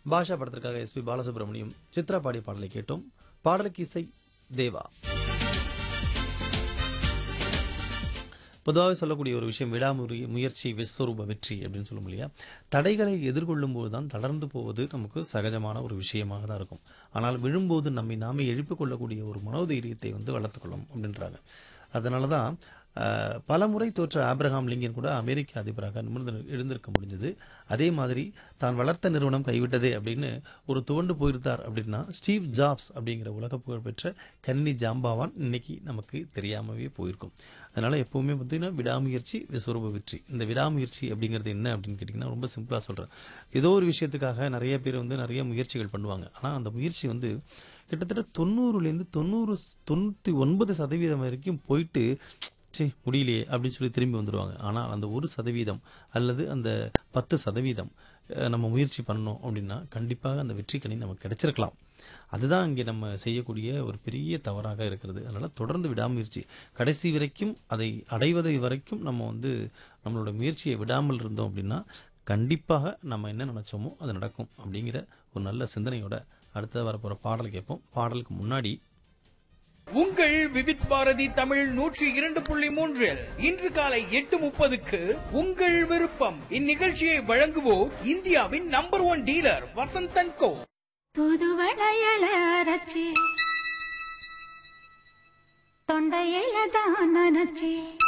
பாஷா படத்திற்காக எஸ்பி பாலசுப்ரமணியம் சித்ரா பாடிய பாடலை கேட்டோம் பாடலுக்கு இசை தேவா பொதுவாக சொல்லக்கூடிய ஒரு விஷயம் விடாமுறை முயற்சி விஸ்வரூப வெற்றி அப்படின்னு சொல்லும் இல்லையா தடைகளை எதிர்கொள்ளும் போது தான் தளர்ந்து போவது நமக்கு சகஜமான ஒரு விஷயமாக தான் இருக்கும் ஆனால் விழும்போது நம்மை நாமே எழுப்பிக் கொள்ளக்கூடிய ஒரு மனோதைரியத்தை வந்து வளர்த்துக்கொள்ளும் அப்படின்றாங்க அதனால தான் அஹ், பல முறை தோற்ற ஆப்ரஹாம் லிங்கன் கூட அமெரிக்க அதிபராக நிமிர்ந்து எழுந்திருக்க முடிஞ்சது அதே மாதிரி தான் வளர்த்த நிறுவனம் கைவிட்டதே அப்படின்னு ஒரு துவண்டு போயிருந்தார் அப்படின்னா ஸ்டீவ் ஜாப்ஸ் அப்படிங்கிற உலக புகழ்பெற்ற கணினி ஜாம்பாவான் இன்னைக்கு நமக்கு தெரியாமவே போயிருக்கும் அதனால எப்பவுமே பார்த்தீங்கன்னா விடாமுயற்சி விஸ்வரூப வெற்றி இந்த விடாமுயற்சி அப்படிங்கிறது என்ன அப்படின்னு கேட்டிங்கன்னா ரொம்ப சிம்பிளாக சொல்கிறேன் ஏதோ ஒரு விஷயத்துக்காக நிறைய பேர் வந்து நிறைய முயற்சிகள் பண்ணுவாங்க ஆனால் அந்த முயற்சி வந்து கிட்டத்தட்ட தொண்ணூறுலேருந்து தொண்ணூறு தொண்ணூற்றி ஒன்பது சதவீதம் வரைக்கும் போயிட்டு சே முடியலையே அப்படின்னு சொல்லி திரும்பி வந்துடுவாங்க ஆனால் அந்த ஒரு சதவீதம் அல்லது அந்த பத்து சதவீதம் அஹ், நம்ம முயற்சி பண்ணோம் அப்படின்னா கண்டிப்பாக அந்த வெற்றி கனி நமக்கு கிடைச்சிருக்கலாம் அதுதான் இங்கே நம்ம செய்யக்கூடிய ஒரு பெரிய தவறாக இருக்கிறது அதனால் தொடர்ந்து விடாமுயற்சி கடைசி வரைக்கும் அதை அடைவதை வரைக்கும் நம்ம வந்து நம்மளோட முயற்சியை விடாமல் இருந்தோம் அப்படின்னா கண்டிப்பாக நம்ம என்ன நினச்சோமோ அது நடக்கும் அப்படிங்கிற ஒரு நல்ல சிந்தனையோட அடுத்ததாக வரப்போகிற பாடல் கேட்போம் பாடலுக்கு முன்னாடி உங்கள் விவித் பாரதி தமிழ் நூற்றி இரண்டு புள்ளி மூன்றில் இன்று காலை எட்டு முப்பதுக்கு உங்கள் விருப்பம் இந்நிகழ்ச்சியை வழங்குவோர் இந்தியாவின் number one dealer Vasanthan co புது வளையல அரைச்சி தொண்டையில தான் நினைச்சி